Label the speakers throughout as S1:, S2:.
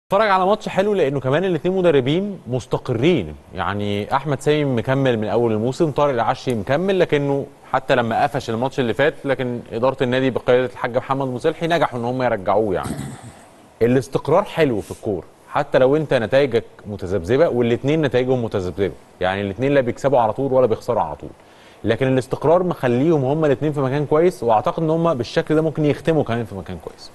S1: اتفرج على ماتش حلو لانه كمان الاثنين مدربين مستقرين يعني احمد سامي مكمل من اول الموسم طارق العشي مكمل لكنه حتى لما قفش الماتش اللي فات لكن اداره النادي بقياده الحاج محمد مصلحي نجحوا ان هم يرجعوه يعني الاستقرار حلو في الكوره حتى لو انت نتائجك متذبذبه والاثنين نتائجهم متذبذبه يعني الاثنين لا بيكسبوا على طول ولا بيخسروا على طول لكن الاستقرار مخليهم هم الاثنين في مكان كويس واعتقد ان هم بالشكل ده ممكن يختموا كمان في مكان كويس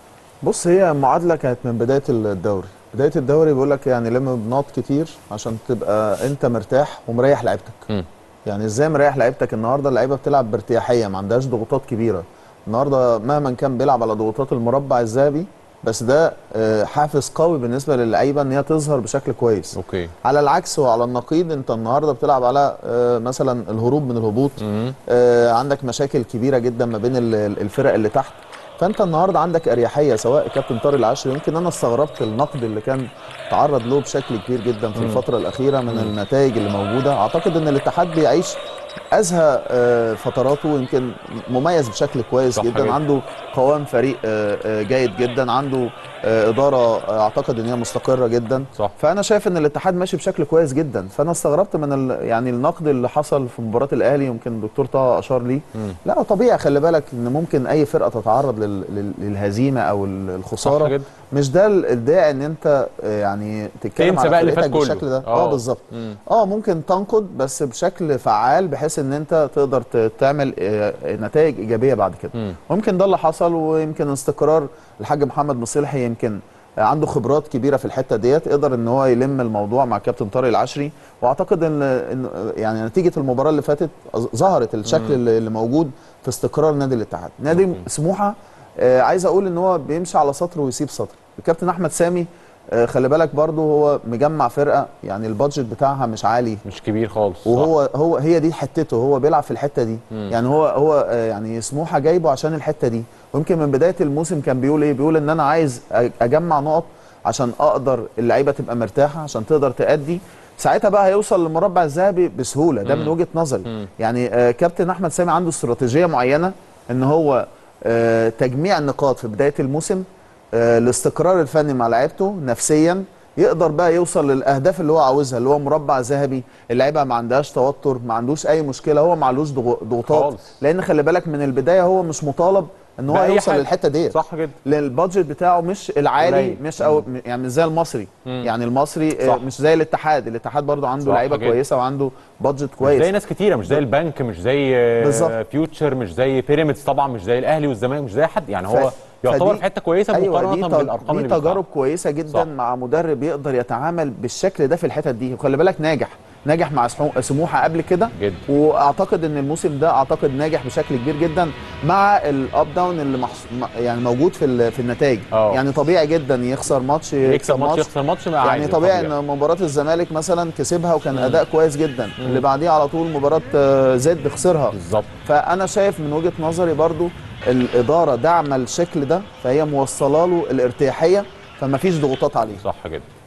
S2: بص هي معادله كانت من بدايه الدوري بدايه الدوري بيقول لك يعني لم بنقط كتير عشان تبقى انت مرتاح ومريح لعيبتك
S1: م.
S2: يعني ازاي مريح لعيبتك النهارده اللعيبه بتلعب بارتياحيه ما عندهاش ضغوطات كبيره النهارده مهما كان بيلعب على ضغوطات المربع الذهبي بس ده آه، حافز قوي بالنسبه للعيبه ان هي تظهر بشكل كويس
S1: اوكي
S2: على العكس وعلى النقيض انت النهارده بتلعب على آه، مثلا الهروب من الهبوط
S1: مم.
S2: آه، عندك مشاكل كبيره جدا ما بين ال- ال- الفرق اللي تحت فانت النهارده عندك اريحيه سواء كابتن طارق العشري يمكن انا استغربت النقد اللي كان تعرض له بشكل كبير جدا في الفتره الاخيره من النتائج اللي موجوده اعتقد ان الاتحاد بيعيش ازهى آه، فتراته يمكن مميز بشكل كويس
S1: صح
S2: جدا
S1: جدا.
S2: عنده قوام فريق آه، آه، جيد جدا عنده آه، اداره آه، اعتقد ان هي مستقره جدا
S1: صح
S2: فانا شايف ان الاتحاد ماشي بشكل كويس جدا فانا استغربت من ال... يعني النقد اللي حصل في مباراه الاهلي يمكن الدكتور طه اشار ليه
S1: مم.
S2: لا طبيعي خلي بالك ان ممكن اي فرقه تتعرض لل... لل... للهزيمه او ال-
S1: صح
S2: الخساره
S1: جدا
S2: مش ده ال- الداعي ان انت آه، يعني تتكلم
S1: تنسى
S2: على
S1: بقى اللي
S2: فرقتك
S1: فات كله.
S2: بالشكل ده
S1: آه.
S2: اه بالظبط
S1: مم.
S2: اه ممكن تنقد بس بشكل فعال بحيث ان انت تقدر ت- تعمل آه، نتائج ايجابيه بعد كده
S1: مم.
S2: ممكن ده اللي حصل ويمكن استقرار الحاج محمد مصلحي يمكن عنده خبرات كبيره في الحته ديت قدر ان هو يلم الموضوع مع كابتن طارق العشري واعتقد ان ان يعني نتيجه المباراه اللي فاتت ظهرت الشكل اللي اللي موجود في استقرار نادي الاتحاد نادي
S1: أوكي.
S2: سموحه آه، عايز اقول ان هو بيمشي على سطر ويسيب سطر الكابتن احمد سامي آه، خلي بالك برضه هو مجمع فرقه يعني البادجت بتاعها مش عالي
S1: مش كبير خالص صح.
S2: وهو هو هي دي حتته هو بيلعب في الحته دي
S1: مم.
S2: يعني هو هو آه، يعني سموحه جايبه عشان الحته دي ويمكن من بدايه الموسم كان بيقول ايه بيقول ان انا عايز أ- اجمع نقط عشان اقدر اللعيبه تبقى مرتاحه عشان تقدر تأدي ساعتها بقى هيوصل للمربع الذهبي بسهوله ده من
S1: مم.
S2: وجهه نظري
S1: مم.
S2: يعني آه، كابتن احمد سامي عنده استراتيجيه معينه ان هو آه، تجميع النقاط في بدايه الموسم آه، الاستقرار الفني مع لعيبته نفسيا يقدر بقى يوصل للاهداف اللي هو عاوزها اللي هو مربع ذهبي اللعيبه ما عندهاش توتر ما عندوش اي مشكله هو ما علوش ضغو- ضغوطات
S1: خالص.
S2: لان خلي بالك من البدايه هو مش مطالب ان هو
S1: بأي
S2: يوصل
S1: حاجة.
S2: للحته ديت
S1: صح جدا
S2: لان البادجت بتاعه مش العالي
S1: قليل.
S2: مش أو يعني مش زي المصري
S1: مم.
S2: يعني المصري آه،
S1: صح.
S2: مش زي الاتحاد الاتحاد برضه عنده
S1: صح
S2: لعيبه
S1: جدا.
S2: كويسه وعنده بادجت
S1: مش
S2: كويس
S1: زي ناس كتيره مش زي البنك مش زي آه،
S2: بالظبط.
S1: فيوتشر مش زي بيراميدز طبعا مش زي الاهلي والزمالك مش زي حد يعني هو
S2: ف-
S1: يعتبر
S2: فدي-
S1: في حته كويسه مقارنه
S2: دي,
S1: بالارقام
S2: دي
S1: اللي
S2: تجارب
S1: بيدفعها.
S2: كويسه جدا
S1: صح.
S2: مع مدرب يقدر يتعامل بالشكل ده في الحتت دي وخلي بالك ناجح ناجح مع سمو- سموحه قبل كده
S1: جدا
S2: واعتقد ان الموسم ده اعتقد ناجح بشكل كبير جدا مع الاب داون اللي محص... م- يعني موجود في ال- في النتائج
S1: اه.
S2: يعني طبيعي جدا يخسر ماتش
S1: يكسب ماتش يخسر ماتش ما
S2: يعني
S1: عادي،
S2: طبيعي ان مباراه الزمالك مثلا كسبها وكان
S1: مم.
S2: اداء كويس جدا
S1: مم.
S2: اللي بعديه على طول مباراه آه، زد خسرها
S1: بالظبط
S2: فانا شايف من وجهه نظري برضو الاداره داعمه الشكل ده فهي موصله له الارتياحيه فما فيش ضغوطات عليه
S1: صح جدا